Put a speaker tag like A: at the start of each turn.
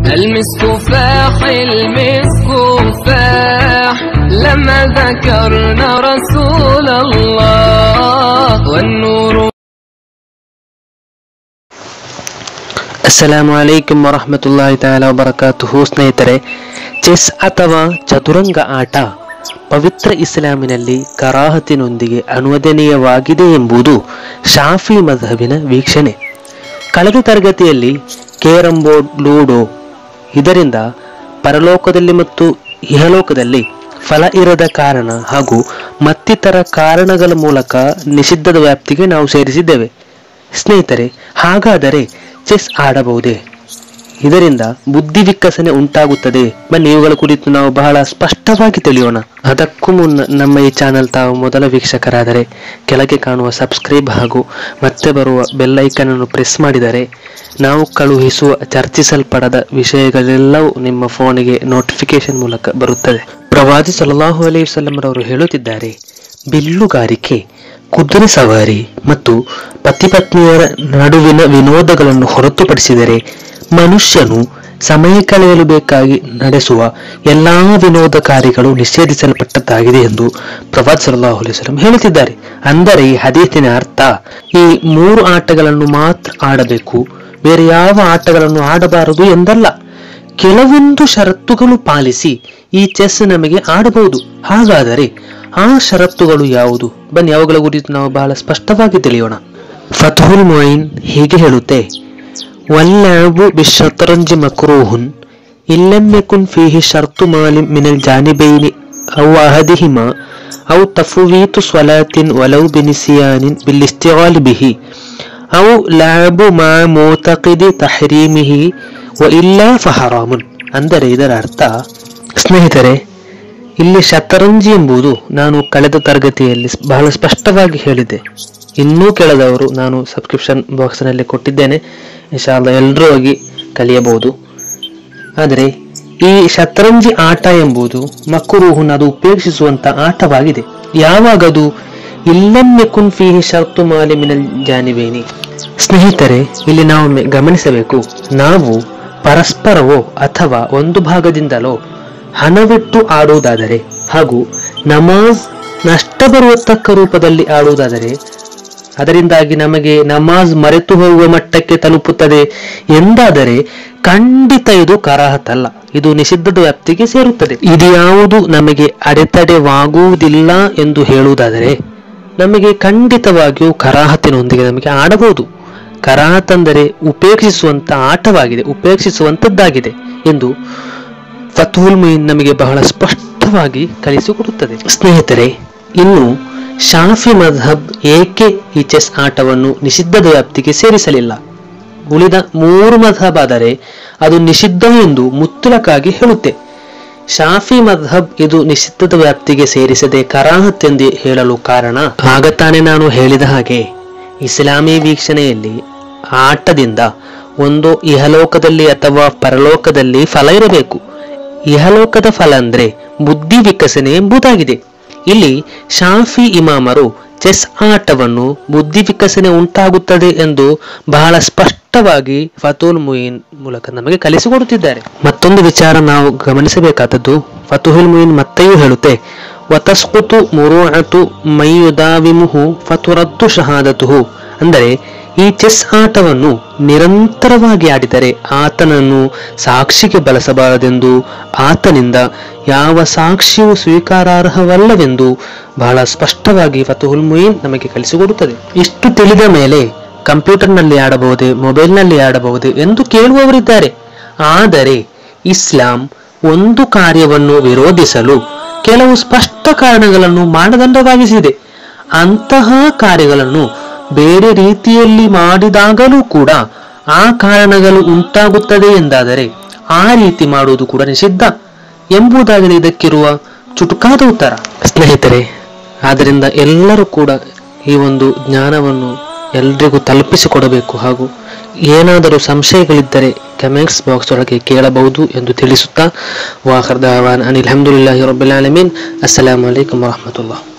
A: المسك فاح المسك فاح لما ذكرنا رسول الله والنور
B: ಅಸ್ಸಲಾಮು ಅಲೈಕುಂ ವರಹಮತುಲ್ಲಾಹಿ ತಾಲ ವಬರಕಾತುಹು ಸ್ನೇಹಿತರೆ ಚೆಸ್ ಅಥವಾ ಚದುರಂಗ ಆಟ ಪವಿತ್ರ ಇಸ್ಲಾಮಿನಲ್ಲಿ ಕರಾಹತಿನೊಂದಿಗೆ ಅನುವದನೀಯವಾಗಿದೆ ಎಂಬುದು ಶಾಫಿ ಮಧಬಿನ ವೀಕ್ಷಣೆ ಕಳೆದ ತರಗತಿಯಲ್ಲಿ ಕೇರಂ ಬೋರ್ಡ್ ಲೂಡೋ ಇದರಿಂದ ಪರಲೋಕದಲ್ಲಿ ಮತ್ತು ಇಹಲೋಕದಲ್ಲಿ ಫಲ ಇರದ ಕಾರಣ ಹಾಗೂ ಮತ್ತಿತರ ಕಾರಣಗಳ ಮೂಲಕ ನಿಷಿದ್ಧದ ವ್ಯಾಪ್ತಿಗೆ ನಾವು ಸೇರಿಸಿದ್ದೇವೆ ಸ್ನೇಹಿತರೆ ಹಾಗಾದರೆ ಚೆಸ್ ಆಡಬಹುದೇ ಇದರಿಂದ ಬುದ್ಧಿ ವಿಕಸನೆ ಉಂಟಾಗುತ್ತದೆ ಬನ್ನಿ ಇವುಗಳ ಕುರಿತು ನಾವು ಬಹಳ ಸ್ಪಷ್ಟವಾಗಿ ತಿಳಿಯೋಣ ಅದಕ್ಕೂ ಮುನ್ನ ನಮ್ಮ ಈ ಚಾನೆಲ್ ತಾವು ಮೊದಲ ವೀಕ್ಷಕರಾದರೆ ಕೆಳಗೆ ಕಾಣುವ ಸಬ್ಸ್ಕ್ರೈಬ್ ಹಾಗೂ ಮತ್ತೆ ಬರುವ ಬೆಲ್ ಐಕನ್ ಅನ್ನು ಪ್ರೆಸ್ ಮಾಡಿದರೆ ನಾವು ಕಳುಹಿಸುವ ಚರ್ಚಿಸಲ್ಪಡದ ವಿಷಯಗಳೆಲ್ಲವೂ ನಿಮ್ಮ ಫೋನಿಗೆ ನೋಟಿಫಿಕೇಶನ್ ಮೂಲಕ ಬರುತ್ತದೆ ಪ್ರವಾದಿ ಸಲ್ಲಾಹು ಅಲೈ ವಸಲ್ಲಂರವರು ಹೇಳುತ್ತಿದ್ದಾರೆ ಬಿಲ್ಲುಗಾರಿಕೆ ಕುದುರೆ ಸವಾರಿ ಮತ್ತು ಪತಿಪತ್ನಿಯರ ನಡುವಿನ ವಿನೋದಗಳನ್ನು ಹೊರತುಪಡಿಸಿದರೆ ಮನುಷ್ಯನು ಸಮಯ ಕಳೆಯಲು ಬೇಕಾಗಿ ನಡೆಸುವ ಎಲ್ಲಾ ವಿನೋದ ಕಾರ್ಯಗಳು ನಿಷೇಧಿಸಲ್ಪಟ್ಟದ್ದಾಗಿದೆ ಎಂದು ಪ್ರವಾದ್ ಸಲ್ಲಾಹು ಅಲೈಹಿ ವಸಲ್ಲಂ ಹೇಳುತ್ತಿದ್ದಾರೆ ಅಂದರೆ ಈ ಹದೀತಿನ ಅರ್ಥ ಈ ಮೂರು ಆಟಗಳನ್ನು ಮಾತ್ರ ಆಡಬೇಕು ಬೇರೆ ಯಾವ ಆಟಗಳನ್ನು ಆಡಬಾರದು ಎಂದಲ್ಲ ಕೆಲವೊಂದು ಷರತ್ತುಗಳು ಪಾಲಿಸಿ ಈ ಚೆಸ್ ನಮಗೆ ಆಡಬಹುದು ಹಾಗಾದರೆ ಆ ಷರತ್ತುಗಳು ಯಾವುದು ಬನ್ನಿ ಅವುಗಳ ಕುರಿತು ನಾವು ಬಹಳ ಸ್ಪಷ್ಟವಾಗಿ ತಿಳಿಯೋಣ ಫತಹುಲ್ ಮೊಯಿನ್ ಹೀಗೆ ಹೇಳುತ್ತೆ ವಲ್ಲಾಬು ಬಿಶತರಂಜಿ ಮಕ್ರೂಹುನ್ ಇಲ್ಲಂ ಯಕುನ್ ಫೀಹಿ ಶರ್ತು ಮಾಲಿ ಮಿನಲ್ ಜಾನಿಬೈನಿ ಅವ್ ಅಹದಿಹಿಮ ಅವ್ ತಫುವೀತು ಸ್ವಲಾತಿನ್ ವಲೌ ಬಿನಿಸಿಯಾನಿನ್ ಬಿಲ್ಲಿಸ್ತಿಗಾಲ್ ಬಿಹಿ ಅವ್ ಲಾಬು ಮಾ ಮೋತಕಿದಿ ತಹರೀಮಿಹಿ ವ ಇಲ್ಲ ಫಹರಾಮುನ್ ಅಂದರೆ ಇದರ ಅರ್ಥ ಸ್ನೇಹಿತರೆ ಇಲ್ಲಿ ಶತರಂಜಿ ಎಂಬುದು ನಾನು ಕಳೆದ ತರಗತಿಯಲ್ಲಿ ಬಹಳ ಸ್ಪಷ್ಟವಾಗಿ ಹೇಳಿದ್ದೆ ಇನ್ನೂ ಕೆಳದವರು ನಾನು ಸಬ್ಸ್ಕ್ರಿಪ್ಷನ್ ಬಾಕ್ಸ್ನಲ್ಲಿ ಕೊಟ್ಟಿದ್ದೇನೆ ಇನ್ಶಾಲ್ಲ ಎಲ್ಲರೂ ಹೋಗಿ ಕಲಿಯಬಹುದು ಆದರೆ ಈ ಶತರಂಜಿ ಆಟ ಎಂಬುದು ಮಕ್ಕುರುಹುನ್ ಅದು ಉಪೇಕ್ಷಿಸುವಂತ ಆಟವಾಗಿದೆ ಯಾವಾಗದು ಇಲ್ಲಮ್ಮೆಕುನ್ ಫೀಹಿ ಶರ್ತು ಮಾಲಿ ಮಿನಲ್ ಜಾನಿಬೇನಿ ಸ್ನೇಹಿತರೆ ಇಲ್ಲಿ ನಾವು ಮೆ- ಗಮನಿಸಬೇಕು ನಾವು ಪರಸ್ಪರವೋ ಅಥವಾ ಒಂದು ಭಾಗದಿಂದಲೋ ಹಣವಿಟ್ಟು ಆಡುವುದಾದರೆ ಹಾಗೂ ನಮಾಜ್ ನಷ್ಟ ಬರುವತಕ್ಕ ರೂಪದಲ್ಲಿ ಆಡುವುದಾದರೆ ಅದರಿಂದಾಗಿ ನಮಗೆ ನಮಾಜ್ ಮರೆತು ಹೋಗುವ ಮಟ್ಟಕ್ಕೆ ತಲುಪುತ್ತದೆ ಎಂದಾದರೆ ಖಂಡಿತ ಇದು ಕರಾಹತಲ್ಲ ಇದು ನಿಷಿದ್ಧದ ವ್ಯಾಪ್ತಿಗೆ ಸೇರುತ್ತದೆ ಇದು ಯಾವುದು ನಮಗೆ ಅಡೆತಡೆವಾಗುವುದಿಲ್ಲ ಎಂದು ಹೇಳುವುದಾದರೆ ನಮಗೆ ಖಂಡಿತವಾಗಿಯೂ ಕರಾಹತಿನೊಂದಿಗೆ ನಮಗೆ ಆಡಬಹುದು ಕರಾಹತ್ ಅಂದರೆ ಉಪೇಕ್ಷಿಸುವಂತ ಆಟವಾಗಿದೆ ಉಪೇಕ್ಷಿಸುವಂತದ್ದಾಗಿದೆ ಎಂದು ಫತುಲ್ ಮುಯಿನ್ ನಮಗೆ ಬಹಳ ಸ್ಪಷ್ಟವಾಗಿ ಕಲಿಸಿಕೊಡುತ್ತದೆ ಸ್ನೇಹಿತರೆ ಇನ್ನು ಶಾಫಿ ಮದ್ಹಬ್ ಏಕೆ ಈ ಚೆಸ್ ಆಟವನ್ನು ನಿಷಿದ್ಧದ ವ್ಯಾಪ್ತಿಗೆ ಸೇರಿಸಲಿಲ್ಲ ಉಳಿದ ಮೂರು ಮದ್ಹಬ್ ಆದರೆ ಅದು ನಿಷಿದ್ಧ ಎಂದು ಮುತ್ತಲಕ್ಕಾಗಿ ಹೇಳುತ್ತೆ ಶಾಫಿ ಮದ್ಹಬ್ ಇದು ನಿಷಿದ್ಧದ ವ್ಯಾಪ್ತಿಗೆ ಸೇರಿಸದೆ ಕರಾಹತ್ ಎಂದು ಹೇಳಲು ಕಾರಣ ಆಗ ತಾನೇ ನಾನು ಹೇಳಿದ ಹಾಗೆ ಇಸ್ಲಾಮಿ ವೀಕ್ಷಣೆಯಲ್ಲಿ ಆಟದಿಂದ ಒಂದು ಇಹಲೋಕದಲ್ಲಿ ಅಥವಾ ಪರಲೋಕದಲ್ಲಿ ಫಲ ಇರಬೇಕು ಇಹಲೋಕದ ಫಲ ಅಂದ್ರೆ ಬುದ್ಧಿ ವಿಕಸನೆ ಎಂಬುದಾಗಿದೆ ಇಲ್ಲಿ ಶಾಫಿ ಇಮಾಮರು ಚೆಸ್ ಆಟವನ್ನು ಬುದ್ಧಿ ವಿಕಸನೆ ಉಂಟಾಗುತ್ತದೆ ಎಂದು ಬಹಳ ಸ್ಪಷ್ಟವಾಗಿ ಫತುಲ್ ಮುಯಿನ್ ಮೂಲಕ ನಮಗೆ ಕಲಿಸಿಕೊಡುತ್ತಿದ್ದಾರೆ ಮತ್ತೊಂದು ವಿಚಾರ ನಾವು ಗಮನಿಸಬೇಕಾದದ್ದು ಫತುಹುಲ್ ಮುಯಿನ್ ಮತ್ತೆಯೂ ಹೇಳುತ್ತೆ ವತಸ್ಕುತು ಮುರುಅತು ಮೈಯುದಾವಿಮುಹು ಫತುರದ್ದು ಶಹಾದತುಹು ಅಂದರೆ ಈ ಚೆಸ್ ಆಟವನ್ನು ನಿರಂತರವಾಗಿ ಆಡಿದರೆ ಆತನನ್ನು ಸಾಕ್ಷಿಗೆ ಬಳಸಬಾರದೆಂದು ಆತನಿಂದ ಯಾವ ಸಾಕ್ಷಿಯೂ ಸ್ವೀಕಾರಾರ್ಹವಲ್ಲವೆಂದು ಬಹಳ ಸ್ಪಷ್ಟವಾಗಿ ಫತುಹುಲ್ ಮುಯಿನ್ ನಮಗೆ ಕಲಿಸಿಕೊಡುತ್ತದೆ ಇಷ್ಟು ತಿಳಿದ ಮೇಲೆ ಕಂಪ್ಯೂಟರ್ನಲ್ಲಿ ಆಡಬಹುದೇ ಮೊಬೈಲ್ನಲ್ಲಿ ಆಡಬಹುದೇ ಎಂದು ಕೇಳುವವರಿದ್ದಾರೆ ಆದರೆ ಇಸ್ಲಾಂ ಒಂದು ಕಾರ್ಯವನ್ನು ವಿರೋಧಿಸಲು ಕೆಲವು ಸ್ಪಷ್ಟ ಕಾರಣಗಳನ್ನು ಮಾನದಂಡವಾಗಿಸಿದೆ ಅಂತಹ ಕಾರ್ಯಗಳನ್ನು ಬೇರೆ ರೀತಿಯಲ್ಲಿ ಮಾಡಿದಾಗಲೂ ಕೂಡ ಆ ಕಾರಣಗಳು ಉಂಟಾಗುತ್ತದೆ ಎಂದಾದರೆ ಆ ರೀತಿ ಮಾಡುವುದು ಕೂಡ ನಿಷಿದ್ಧ ಎಂಬುದಾಗಿದೆ ಇದಕ್ಕಿರುವ ಚುಟುಕಾದ ಉತ್ತರ ಸ್ನೇಹಿತರೆ ಆದ್ದರಿಂದ ಎಲ್ಲರೂ ಕೂಡ ಈ ಒಂದು ಜ್ಞಾನವನ್ನು ಎಲ್ರಿಗೂ ತಲುಪಿಸಿಕೊಡಬೇಕು ಹಾಗೂ ಏನಾದರೂ ಸಂಶಯಗಳಿದ್ದರೆ ಕಮೆಂಟ್ಸ್ ಬಾಕ್ಸ್ ಒಳಗೆ ಕೇಳಬಹುದು ಎಂದು ತಿಳಿಸುತ್ತಾ ವಾಹರ್ ದಾವಾನ್ ಅನಿಲ್ ಅಹಮದುಲ್ಲಾಹಿ ರಬ್ಬಿಲ್ ಆಲಮೀನ್ ಅಸ್ಸಲಾಮು ಅಲೈಕುಂ ವರಹಮತುಲ್ಲಾಹ್